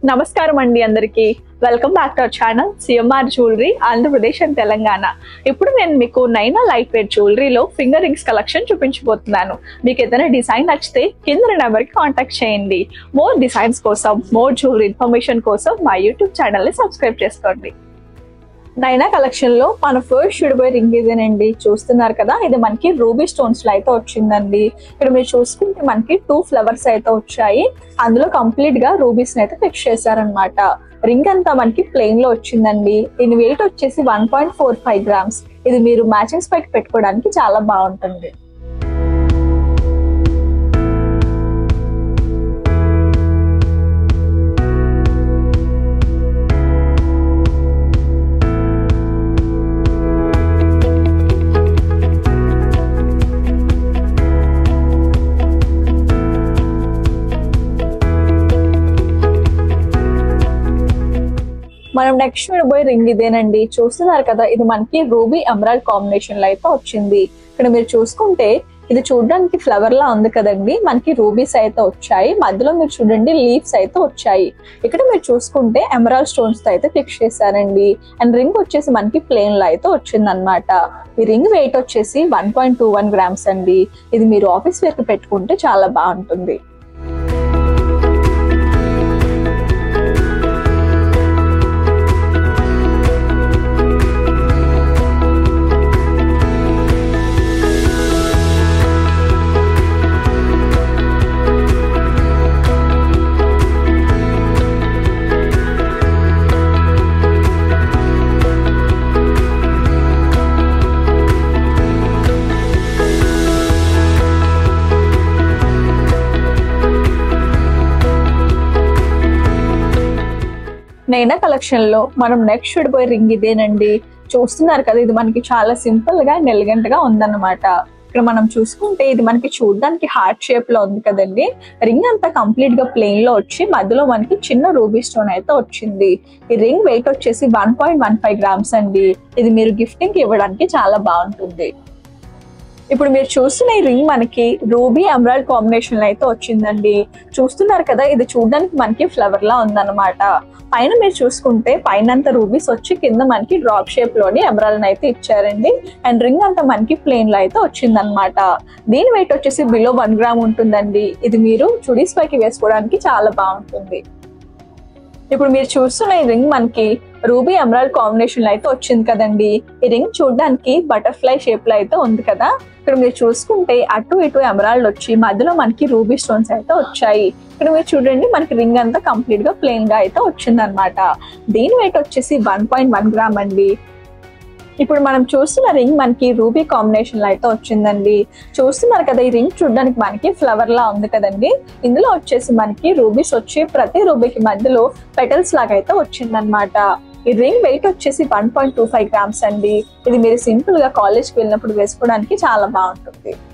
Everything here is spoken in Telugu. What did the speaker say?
నమస్కారం అండి అందరికి welcome back to our channel CMR jewellery Andhra Pradesh and Telangana ఇప్పుడు నేను మీకు నైనా లైట్ వెయిట్ జ్యువెలరీలో ఫింగర్ రింగ్స్ కలెక్షన్ చూపించబోతున్నాను మీకు ఏదైనా డిజైన్ నచ్చితే కింద నెంబర్ కి కాంటాక్ట్ చేయండి మోర్ డిజైన్స్ కోసం మోర్ జ్యువెలరీ ఇన్ఫర్మేషన్ కోసం మా యూట్యూబ్ ఛానల్ ని సబ్స్క్రైబ్ చేసుకోండి నైనా కలెక్షన్ లో మన ఫస్ట్ షుడిపోయి రింగ్ ఇదేనండి చూస్తున్నారు కదా ఇది మనకి రూబీ స్టోన్స్ లో అయితే వచ్చిందండి ఇక్కడ మీరు చూసుకుంటే మనకి టూ ఫ్లవర్స్ అయితే వచ్చాయి అందులో కంప్లీట్ గా రూబీస్ అయితే ఫిక్స్ చేశారనమాట రింగ్ అంతా మనకి ప్లెయిన్ లో వచ్చిందండి దీని వెయిట్ వచ్చేసి one point four five grams ఇది మీరు మ్యాచింగ్ స్పైక్ పెట్టుకోవడానికి చాలా బాగుంటుంది మనం నెక్స్ట్ విడబోయే రింగ్ ఇదేనండి చూస్తున్నారు కదా ఇది మనకి రూబీ ఎమరాల్డ్ కాంబినేషన్ లో అయితే వచ్చింది ఇక్కడ మీరు చూసుకుంటే ఇది చూడడానికి ఫ్లవర్ లా ఉంది కదండి మనకి రూబీస్ అయితే వచ్చాయి మధ్యలో మీరు చూడండి లీవ్స్ అయితే వచ్చాయి ఇక్కడ మీరు చూసుకుంటే ఎమరాల్డ్ స్టోన్స్ తో అయితే ఫిక్స్ చేశారండి అండ్ రింగ్ వచ్చేసి మనకి ప్లేన్ లో అయితే వచ్చింది అనమాట ఈ రింగ్ వెయిట్ వచ్చేసి one point two one grams అండి ఇది మీరు ఆఫీస్ వేర్ కి పెట్టుకుంటే చాలా బాగుంటుంది నైనా కలెక్షన్ లో మనం నెక్స్ట్ చూడబోయే రింగ్ ఇదేనండి చూస్తున్నారు కదా ఇది మనకి చాలా సింపుల్ గా అండ్ ఎలిగెంట్ గా ఉందన్నమాట ఇక్కడ మనం చూసుకుంటే ఇది మనకి చూడడానికి హార్ట్ షేప్ లో ఉంది కదండి రింగ్ అంతా కంప్లీట్ గా ప్లెయిన్ లో వచ్చి మధ్యలో మనకి చిన్న రూబీ స్టోన్ అయితే వచ్చింది ఈ రింగ్ వెయిట్ వచ్చేసి one point one five grams అండి ఇది మీరు గిఫ్టింగ్ కి ఇవ్వడానికి చాలా బాగుంటుంది ఇప్పుడు మీరు చూస్తున్న ఈ రింగ్ మనకి రూబీ ఎమరాల్డ్ కాంబినేషన్ లో అయితే వచ్చిందండి చూస్తున్నారు కదా ఇది చూడడానికి మనకి ఫ్లవర్ లా ఉందన్నమాట పైన మీరు చూసుకుంటే పైన అంతా రూబీస్ వచ్చి కింద మనకి డ్రాప్ షేప్ లోని ఎమరాల్డ్ అయితే ఇచ్చారండి అండ్ రింగ్ అంతా మనకి ప్లేన్ లో అయితే వచ్చిందనమాట దీని వెయిట్ వచ్చేసి బిలో వన్ గ్రామ్ ఉంటుందండి ఇది మీరు చుడీస్ పైకి వేసుకోవడానికి చాలా బాగుంటుంది ఇప్పుడు మీరు చూస్తున్న ఈ రింగ్ మనకి రూబీ ఎమరాల్డ్ కాంబినేషన్ లో అయితే వచ్చింది కదండి ఈ రింగ్ చూడడానికి బటర్ఫ్లై షేప్ లో అయితే ఉంది కదా ఇక్కడ మీరు చూసుకుంటే అటు ఇటు ఎమరాల్డ్ వచ్చి మధ్యలో మనకి రూబీ స్టోన్స్ అయితే వచ్చాయి ఇక్కడ మీరు చూడండి మనకి రింగ్ అంతా కంప్లీట్ గా ప్లెయిన్ గా అయితే వచ్చింది అనమాట దీని వెయిట్ వచ్చేసి వన్ పాయింట్ వన్ గ్రామ్ అండి ఇప్పుడు మనం చూస్తున్న రింగ్ మనకి రూబీ కాంబినేషన్ లో అయితే వచ్చిందండి చూస్తున్నారు కదా ఈ రింగ్ చూడడానికి మనకి ఫ్లవర్ లా ఉంది కదండి ఇందులో వచ్చేసి మనకి రూబీస్ వచ్చి ప్రతి రూబీకి మధ్యలో పెటల్స్ లాగా అయితే వచ్చిందనమాట ఈ రింగ్ వెయిట్ వచ్చేసి one point two five grams అండి ఇది మీరు సింపుల్ గా కాలేజ్కి వెళ్ళినప్పుడు వేసుకోవడానికి చాలా బాగుంటుంది